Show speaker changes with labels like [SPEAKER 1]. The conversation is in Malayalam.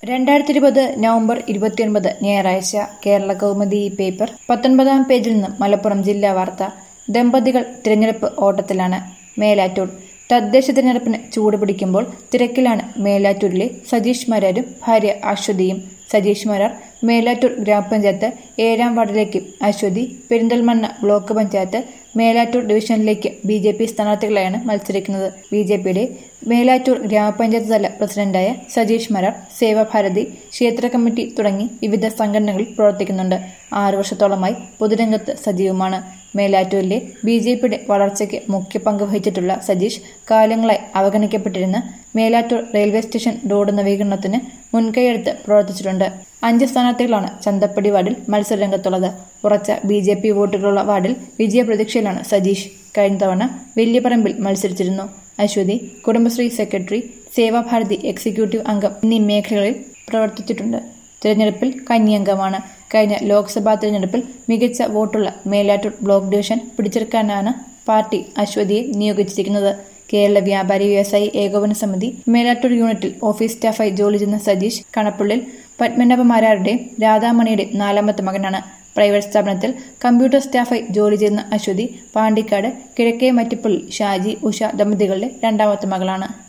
[SPEAKER 1] രണ്ടായിരത്തി ഇരുപത് നവംബർ ഇരുപത്തിയൊൻപത് ഞായറാഴ്ച കേരള കൗമുദി ഈ പേപ്പർ പത്തൊൻപതാം പേജിൽ നിന്ന് മലപ്പുറം ജില്ലാ വാർത്ത ദമ്പതികൾ തിരഞ്ഞെടുപ്പ് ഓട്ടത്തിലാണ് മേലാറ്റൂർ തദ്ദേശ തിരഞ്ഞെടുപ്പിന് ചൂട് പിടിക്കുമ്പോൾ തിരക്കിലാണ് മേലാറ്റൂരിലെ സതീഷ് മരാരും ഭാര്യ അശ്വതിയും സതീഷ് മരാർ മേലാറ്റൂർ ഗ്രാമപഞ്ചായത്ത് ഏഴാം വാർഡിലേക്കും അശ്വതി പെരിന്തൽമണ്ണ ബ്ലോക്ക് പഞ്ചായത്ത് മേലാറ്റൂർ ഡിവിഷനിലേക്ക് ബി ജെ പി സ്ഥാനാർത്ഥികളായാണ് മത്സരിക്കുന്നത് ബി ജെ പിയുടെ മേലാറ്റൂർ ഗ്രാമപഞ്ചായത്ത് തല പ്രസിഡന്റായ സജീഷ് മരാർ സേവാഭാരതി ക്ഷേത്ര കമ്മിറ്റി തുടങ്ങി വിവിധ സംഘടനകളിൽ പ്രവർത്തിക്കുന്നുണ്ട് ആറു വർഷത്തോളമായി പൊതുരംഗത്ത് സജീവമാണ് മേലാറ്റൂരിലെ ബി ജെ പിയുടെ വളർച്ചയ്ക്ക് മുഖ്യ പങ്ക് വഹിച്ചിട്ടുള്ള സജീഷ് കാലങ്ങളായി അവഗണിക്കപ്പെട്ടിരുന്ന മേലാറ്റൂർ റെയിൽവേ സ്റ്റേഷൻ റോഡ് നവീകരണത്തിന് മുൻകൈയെടുത്ത് പ്രവർത്തിച്ചിട്ടുണ്ട് അഞ്ച് സ്ഥാനാർത്ഥികളാണ് ചന്തപ്പടി വാർഡിൽ മത്സരരംഗത്തുള്ളത് ഉറച്ച ബി ജെ പി വോട്ടുകളുള്ള വാർഡിൽ വിജയപ്രതീക്ഷയിലാണ് സജീഷ് കഴിഞ്ഞ തവണ വെല്ലിപ്പറമ്പിൽ മത്സരിച്ചിരുന്നു അശ്വതി കുടുംബശ്രീ സെക്രട്ടറി സേവാഭാരതി എക്സിക്യൂട്ടീവ് അംഗം എന്നീ മേഖലകളിൽ പ്രവർത്തിച്ചിട്ടുണ്ട് തിരഞ്ഞെടുപ്പിൽ കന്നിയംഗമാണ് കഴിഞ്ഞ ലോക്സഭാ തിരഞ്ഞെടുപ്പിൽ മികച്ച വോട്ടുള്ള മേലാറ്റൂർ ബ്ലോക്ക് ഡിവിഷൻ പിടിച്ചെടുക്കാനാണ് പാർട്ടി അശ്വതിയെ നിയോഗിച്ചിരിക്കുന്നത് കേരള വ്യാപാരി വ്യവസായി ഏകോപന സമിതി മേലാറ്റൂർ യൂണിറ്റിൽ ഓഫീസ് സ്റ്റാഫായി ജോലി ചെയ്യുന്ന സജീഷ് കണപ്പുള്ളിൽ പത്മനാഭമാരാരുടെയും രാധാമണിയുടെയും നാലാമത്തെ മകനാണ് പ്രൈവറ്റ് സ്ഥാപനത്തിൽ കമ്പ്യൂട്ടർ സ്റ്റാഫായി ജോലി ചെയ്യുന്ന അശ്വതി പാണ്ടിക്കാട് കിഴക്കേ മറ്റിപ്പള്ളി ഷാജി ഉഷ ദമ്പതികളുടെ രണ്ടാമത്തെ മകളാണ്